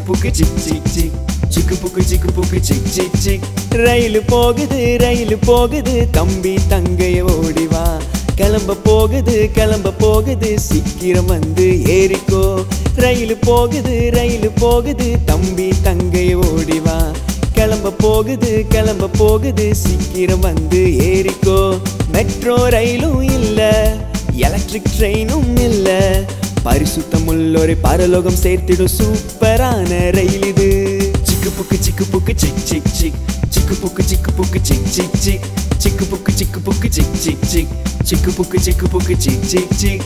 book சிக் சிக் சிக் சிக்கு புக்கு சிக்கு புக்கு சிக் சிக் சிக் ரயில் போகுது ரயில் போகுது தம்பி தங்கைய ஓடிவா கிளம்ப போகுது கிளம்ப போகுது சீக்கிரம் வந்து ஏறிக்கோ ரயில் போகுது ரயில் போகுது தம்பி தங்கைய ஓடிவா கிளம்ப போகுது கிளம்ப போகுது சீக்கிரம் வந்து ஏறிக்கோ மெட்ரோ ரயிலும் இல்ல எலக்ட்ரிக் ட்ரெயினும் இல்ல பரிசுத்தமுள்ள ஒரு பரலோகம் சேர்த்திடும் சூப்பரான ரயில் இது சிக்கு புக்கு சிக்கு புக்கு சிக் சிக் சிக் சிக்கு புக்கு சிக்கு புக்கு சிக் சிக் சிக் சிக்கு புக்கு சிக்கு புக்கு சிக் சிக் சிக் சிக்கு புக்கு சிக்கு புக்கு சிக் சிக் சிக்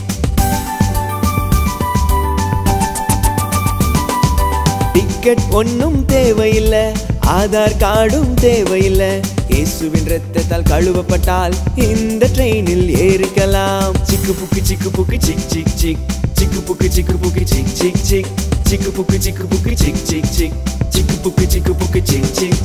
டிக்கெட் ஒன்னும் தேவையில்லை ஆதார் கார்டும் தேவையில்லை இயேசுவின் ரத்தத்தால் கழுவப்பட்டால் இந்த ட்ரெயினில் ஏறிக்கலாம் சிக்கு புக்கு சிக்கு புக்கு சிக் சிக் சிக் சிக்கு புக்கு சிக்கு புக்கு சிக் சிக் சிக் சிக்கு புக்கு சிக்கு புக்கு சிக் சிக் சிக் சிக்கு புக்கு சிக்கு புக்கு சிக் சிக்